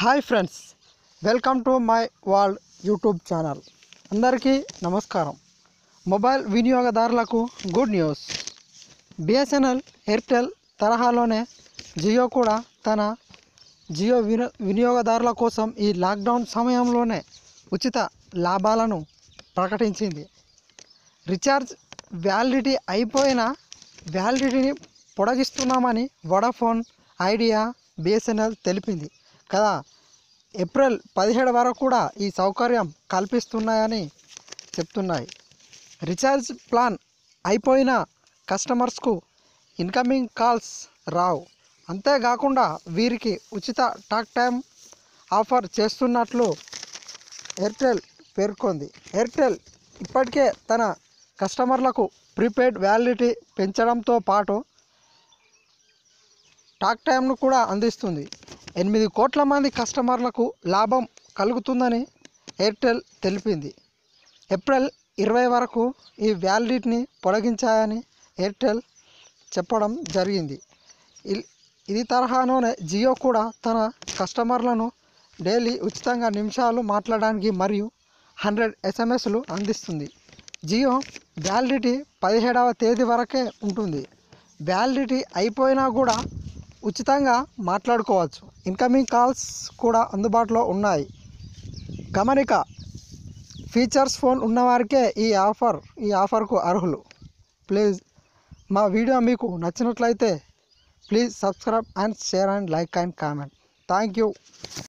hi friends welcome to my world YouTube channel అందరికీ నమస్కారం mobile వినియోగదారులకు గుడ్ న్యూస్ బిఎస్ఎన్ఎల్ ఎయిర్టెల్ తరహాలోనే జియో కూడా తన జియో విని వినియోగదారుల కోసం ఈ లాక్డౌన్ సమయంలోనే ఉచిత లాభాలను ప్రకటించింది రీఛార్జ్ వ్యాలిడిటీ అయిపోయిన వ్యాలిడిటీని పొడిగిస్తున్నామని వడాఫోన్ ఐడియా బిఎస్ఎన్ఎల్ తెలిపింది కదా ఏప్రిల్ పదిహేడు వరకు కూడా ఈ సౌకర్యం కల్పిస్తున్నాయని చెప్తున్నాయి రీఛార్జ్ ప్లాన్ అయిపోయిన కస్టమర్స్కు ఇన్కమింగ్ కాల్స్ రావు అంతేకాకుండా వీరికి ఉచిత టాక్ టైం ఆఫర్ చేస్తున్నట్లు ఎయిర్టెల్ పేర్కొంది ఎయిర్టెల్ ఇప్పటికే తన కస్టమర్లకు ప్రీపెయిడ్ వ్యాలిడిటీ పెంచడంతో పాటు టాక్ టైంను కూడా అందిస్తుంది ఎనిమిది కోట్ల మంది కస్టమర్లకు లాభం కలుగుతుందని ఎయిర్టెల్ తెలిపింది ఏప్రిల్ ఇరవై వరకు ఈ వ్యాలిడిటీని పొడిగించాయని ఎయిర్టెల్ చెప్పడం జరిగింది ఇల్- ఇది తరహాలోనే జియో కూడా తన కస్టమర్లను డైలీ ఉచితంగా నిమిషాలు మాట్లాడడానికి మరియు హండ్రెడ్ ఎస్ఎంఎస్లు అందిస్తుంది జియో వ్యాలిడిటీ పదిహేడవ తేదీ వరకే ఉంటుంది వ్యాలిడిటీ అయిపోయినా కూడా ఉచితంగా మాట్లాడుకోవచ్చు ఇన్కమింగ్ కాల్స్ కూడా అందుబాటులో ఉన్నాయి గమనిక ఫీచర్స్ ఫోన్ ఉన్నవారికే ఈ ఆఫర్ ఈ ఆఫర్కు అర్హులు ప్లీజ్ మా వీడియో మీకు నచ్చినట్లయితే please subscribe and share and like and comment thank you